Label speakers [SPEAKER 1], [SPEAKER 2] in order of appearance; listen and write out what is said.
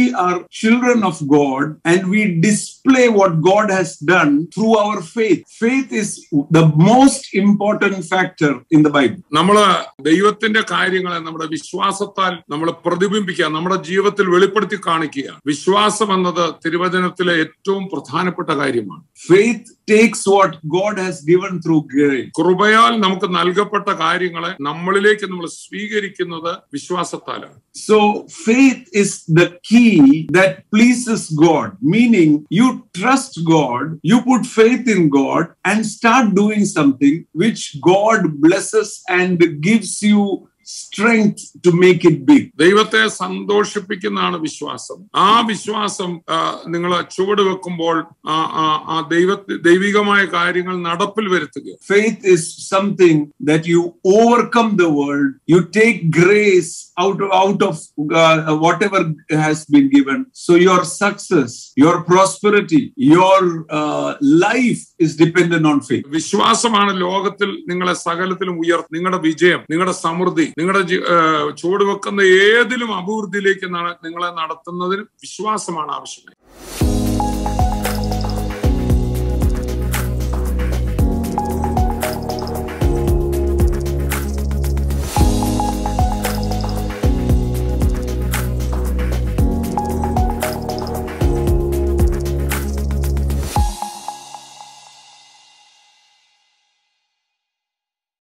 [SPEAKER 1] are children of God and we display what God has done through our faith. Faith is the most important factor in the Bible.
[SPEAKER 2] നമ്മള് ദൈവത്തിന്റെ കാര്യങ്ങളെ നമ്മുടെ വിശ്വാസത്താൽ നമ്മൾ പ്രതിബിംബിക്കുക നമ്മുടെ ജീവിതത്തിൽ വെളിപ്പെടുത്തി കാണിക്കുക വിശ്വാസം എന്നത് തിരുവചനത്തിലെ ഏറ്റവും പ്രധാനപ്പെട്ട കാര്യമാണ്
[SPEAKER 1] Faith takes what God has given through grace.
[SPEAKER 2] കൃപയാൽ നമുക്ക് നൽകപ്പെട്ട കാര്യങ്ങളെ നമ്മളിലേക്ക് നമ്മൾ സ്വീകരിക്കുന്നത് വിശ്വാസത്താലാണ്
[SPEAKER 1] So faith is the key that pleases God, meaning you trust God, you put faith in God and start doing something which God blesses and gives you strength to make it big.
[SPEAKER 2] ദൈവത്തെ സന്തോഷിപ്പിക്കുന്നതാണ് വിശ്വാസം ആ വിശ്വാസം നിങ്ങൾ ചുവട് വെക്കുമ്പോൾ ആ ആ- ആ ദൈവ ദൈവികമായ കാര്യങ്ങൾ നടപ്പിൽ വരുത്തുക
[SPEAKER 1] Faith is something that you overcome the world, you take grace out of, out of uh, whatever has been given. So your success, your prosperity, your uh, life is dependent on faith.
[SPEAKER 2] വിശ്വാസമാണ് ലോകത്തിൽ നിങ്ങളെ സകലത്തിലും ഉയർ നിങ്ങളുടെ വിജയം നിങ്ങളുടെ സമൃദ്ധി നിങ്ങളുടെ G- ആ, ചുവടുവെക്കുന്ന ഏതിലും അഭിവൃദ്ധിയിലേക്ക് ന- നിങ്ങളെ നടത്തുന്നതിന് വിശ്വാസമാണ് ആവശ്യമായി